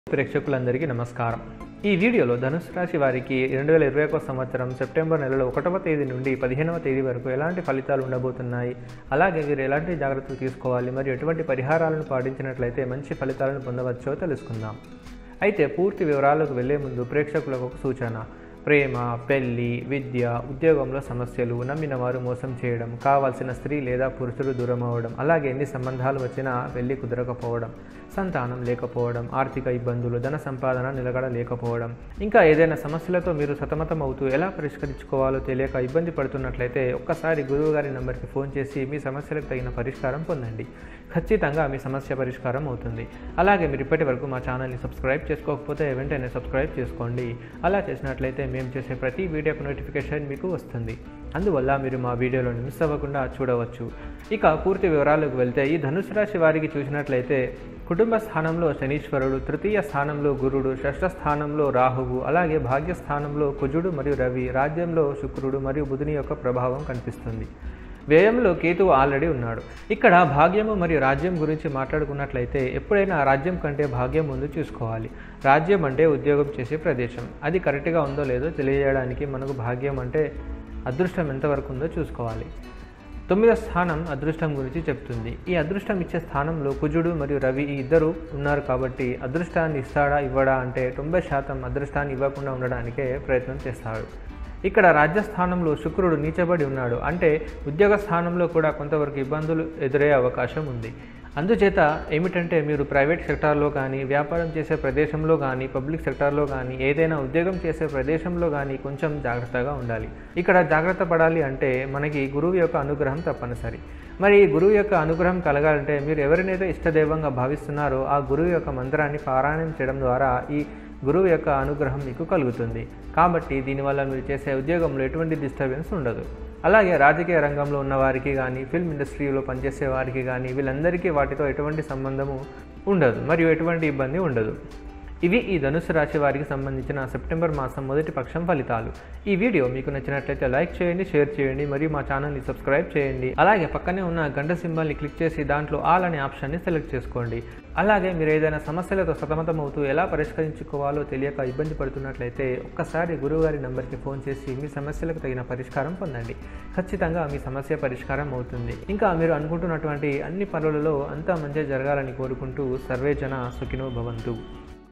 ప్రేక్షకులందరికీ నమస్కారం ఈ వీడియోలో ధనుసు రాశి వారికి రెండు వేల ఇరవై ఒక సంవత్సరం సెప్టెంబర్ నెలలో ఒకటవ తేదీ నుండి పదిహేనవ తేదీ వరకు ఎలాంటి ఫలితాలు ఉండబోతున్నాయి అలాగే మీరు ఎలాంటి జాగ్రత్తలు తీసుకోవాలి మరియు ఎటువంటి పరిహారాలను పాటించినట్లయితే మంచి ఫలితాలను పొందవచ్చో తెలుసుకుందాం అయితే పూర్తి వివరాలకు వెళ్లే ముందు ప్రేక్షకులకు ఒక సూచన ప్రేమ పెళ్లి విద్య ఉద్యోగంలో సమస్యలు నమ్మిన వారు మోసం చేయడం కావాల్సిన స్త్రీ లేదా పురుషుడు దూరం అవ్వడం అలాగే ఎన్ని సంబంధాలు వచ్చినా పెళ్లి కుదరకపోవడం సంతానం లేకపోవడం ఆర్థిక ఇబ్బందులు ధన సంపాదన నిలకడ లేకపోవడం ఇంకా ఏదైనా సమస్యలతో మీరు సతమతం అవుతూ ఎలా పరిష్కరించుకోవాలో తెలియక ఇబ్బంది పడుతున్నట్లయితే ఒక్కసారి గురువు గారి నంబర్కి ఫోన్ చేసి మీ సమస్యలకు తగిన పరిష్కారం పొందండి ఖచ్చితంగా మీ సమస్య పరిష్కారం అవుతుంది అలాగే మీరు ఇప్పటి వరకు మా ఛానల్ని సబ్స్క్రైబ్ చేసుకోకపోతే వెంటనే సబ్స్క్రైబ్ చేసుకోండి అలా చేసినట్లయితే మేము చేసే ప్రతి వీడియోకు నోటిఫికేషన్ మీకు వస్తుంది అందువల్ల మీరు మా వీడియోలను మిస్ అవ్వకుండా చూడవచ్చు ఇక పూర్తి వివరాలకు వెళ్తే ఈ ధనుసు రాశి వారికి చూసినట్లయితే కుటుంబ స్థానంలో శనీశ్వరుడు తృతీయ స్థానంలో గురుడు షష్ఠ స్థానంలో రాహువు అలాగే భాగ్యస్థానంలో కుజుడు మరియు రవి రాజ్యంలో శుక్రుడు మరియు బుధుని యొక్క ప్రభావం కనిపిస్తుంది వ్యయంలో కేతువు ఆల్రెడీ ఉన్నాడు ఇక్కడ భాగ్యము మరియు రాజ్యం గురించి మాట్లాడుకున్నట్లయితే ఎప్పుడైనా రాజ్యం కంటే భాగ్యం ముందు చూసుకోవాలి రాజ్యం అంటే ఉద్యోగం చేసే ప్రదేశం అది కరెక్ట్గా ఉందో లేదో తెలియజేయడానికి మనకు భాగ్యం అంటే అదృష్టం ఎంతవరకు ఉందో చూసుకోవాలి తొమ్మిదో స్థానం అదృష్టం గురించి చెప్తుంది ఈ అదృష్టం ఇచ్చే స్థానంలో కుజుడు మరియు రవి ఈ ఇద్దరు ఉన్నారు కాబట్టి అదృష్టాన్ని ఇస్తాడా ఇవ్వడా అంటే తొంభై శాతం అదృష్టాన్ని ఇవ్వకుండా ఉండడానికే ప్రయత్నం చేస్తాడు ఇక్కడ రాజ్యస్థానంలో శుక్రుడు నీచబడి ఉన్నాడు అంటే ఉద్యోగ స్థానంలో కూడా కొంతవరకు ఇబ్బందులు ఎదురయ్యే అవకాశం ఉంది అందుచేత ఏమిటంటే మీరు ప్రైవేట్ సెక్టార్లో కానీ వ్యాపారం చేసే ప్రదేశంలో కానీ పబ్లిక్ సెక్టార్లో కానీ ఏదైనా ఉద్యోగం చేసే ప్రదేశంలో కానీ కొంచెం జాగ్రత్తగా ఉండాలి ఇక్కడ జాగ్రత్త పడాలి అంటే మనకి గురువు యొక్క అనుగ్రహం తప్పనిసరి మరి ఈ గురువు యొక్క అనుగ్రహం కలగాలంటే మీరు ఎవరినైతే ఇష్టదైవంగా భావిస్తున్నారో ఆ గురువు యొక్క మంత్రాన్ని పారాయణం చేయడం ద్వారా ఈ గురువు యొక్క అనుగ్రహం మీకు కలుగుతుంది కాబట్టి దీనివల్ల మీరు చేసే ఉద్యోగంలో ఎటువంటి డిస్టర్బెన్స్ ఉండదు అలాగే రాజకీయ రంగంలో ఉన్న వారికి కానీ ఫిల్మ్ ఇండస్ట్రీలో పనిచేసే వారికి కానీ వీళ్ళందరికీ వాటితో ఎటువంటి సంబంధము ఉండదు మరియు ఎటువంటి ఇబ్బంది ఉండదు ఇవి ఈ ధనుసు రాశి వారికి సంబంధించిన సెప్టెంబర్ మాసం మొదటి పక్షం ఫలితాలు ఈ వీడియో మీకు నచ్చినట్లయితే లైక్ చేయండి షేర్ చేయండి మరియు మా ఛానల్ని సబ్స్క్రైబ్ చేయండి అలాగే పక్కనే ఉన్న గంట సింబల్ని క్లిక్ చేసి దాంట్లో ఆల్ అనే ఆప్షన్ని సెలెక్ట్ చేసుకోండి అలాగే మీరు ఏదైనా సమస్యలతో సతమతమవుతూ ఎలా పరిష్కరించుకోవాలో తెలియక ఇబ్బంది పడుతున్నట్లయితే ఒక్కసారి గురువుగారి నంబర్కి ఫోన్ చేసి మీ సమస్యలకు తగిన పరిష్కారం పొందండి ఖచ్చితంగా మీ సమస్య పరిష్కారం అవుతుంది ఇంకా మీరు అనుకుంటున్నటువంటి అన్ని పనులలో అంతా మంచిగా జరగాలని కోరుకుంటూ సర్వే జన సుఖినో భవంతు